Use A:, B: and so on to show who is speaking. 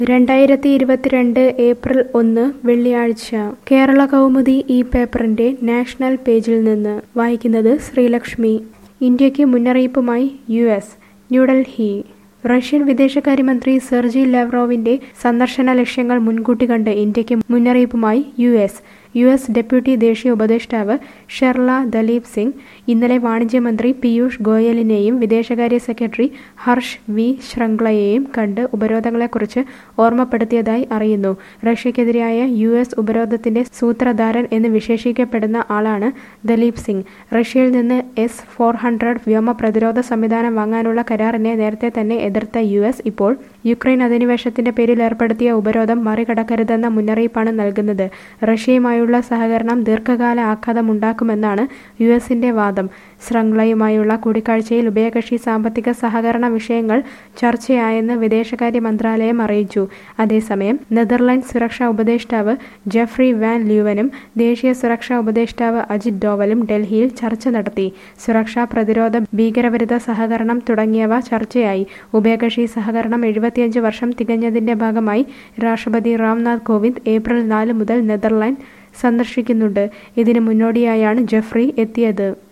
A: രണ്ടായിരത്തി ഇരുപത്തിരണ്ട് ഏപ്രിൽ ഒന്ന് വെള്ളിയാഴ്ച കേരള കൗമുദി ഈ പേപ്പറിന്റെ നാഷണൽ പേജിൽ നിന്ന് വായിക്കുന്നത് ശ്രീലക്ഷ്മി ഇന്ത്യക്ക് മുന്നറിയിപ്പുമായി യു എസ് ന്യൂഡൽഹി റഷ്യൻ വിദേശകാര്യമന്ത്രി സെർജി ലാവ്റോവിന്റെ സന്ദർശന ലക്ഷ്യങ്ങൾ മുൻകൂട്ടി കണ്ട് ഇന്ത്യക്ക് മുന്നറിയിപ്പുമായി U S U S deputy ദേശീയ ഉപദേഷ്ടാവ് ഷെർല ദലീപ് സിംഗ് ഇന്നലെ വാണിജ്യമന്ത്രി പീയൂഷ് ഗോയലിനെയും വിദേശകാര്യ സെക്രട്ടറി ഹർഷ് വി ശൃംഗ്ലയെയും കണ്ട് ഉപരോധങ്ങളെക്കുറിച്ച് ഓർമ്മപ്പെടുത്തിയതായി അറിയുന്നു റഷ്യക്കെതിരായ യു എസ് ഉപരോധത്തിന്റെ സൂത്രധാരൻ എന്ന് വിശേഷിക്കപ്പെടുന്ന ആളാണ് ദലീപ് സിംഗ് റഷ്യയിൽ നിന്ന് എസ് ഫോർ ഹൺഡ്രഡ് വ്യോമ പ്രതിരോധ സംവിധാനം വാങ്ങാനുള്ള കരാറിനെ നേരത്തെ തന്നെ എതിർത്ത യു എസ് ഇപ്പോൾ യുക്രൈൻ അധിനിവേശത്തിന്റെ പേരിൽ ഏർപ്പെടുത്തിയ ഉപരോധം മറികടക്കരുതെന്ന മുന്നറിയിപ്പാണ് നൽകുന്നത് റഷ്യയുമായുള്ള സഹകരണം ദീർഘകാല ആഘാതമുണ്ടാക്കുമെന്നാണ് യു എസിന്റെ വാദം ശൃംഗ്ലയുമായുള്ള കൂടിക്കാഴ്ചയിൽ ഉഭയകക്ഷി സാമ്പത്തിക സഹകരണ വിഷയങ്ങൾ ചർച്ചയായെന്ന് വിദേശകാര്യ മന്ത്രാലയം അറിയിച്ചു അതേസമയം നെതർലൻഡ് സുരക്ഷാ ഉപദേഷ്ടാവ് ജെഫ്രി വാൻ ല്യൂവനും ദേശീയ സുരക്ഷാ ഉപദേഷ്ടാവ് അജിത് ഡോവലും ഡൽഹിയിൽ ചർച്ച നടത്തി സുരക്ഷാ പ്രതിരോധ ഭീകരവിരുദ്ധ സഹകരണം തുടങ്ങിയവ ചർച്ചയായി ഉഭയകക്ഷി സഹകരണം എഴുപത്തിയഞ്ച് വർഷം തികഞ്ഞതിന്റെ ഭാഗമായി രാഷ്ട്രപതി രാംനാഥ് കോവിന്ദ് ഏപ്രിൽ നാല് മുതൽ നെതർലാൻഡ് സന്ദർശിക്കുന്നുണ്ട് ഇതിന് മുന്നോടിയായാണ് ജെഫ്രി എത്തിയത്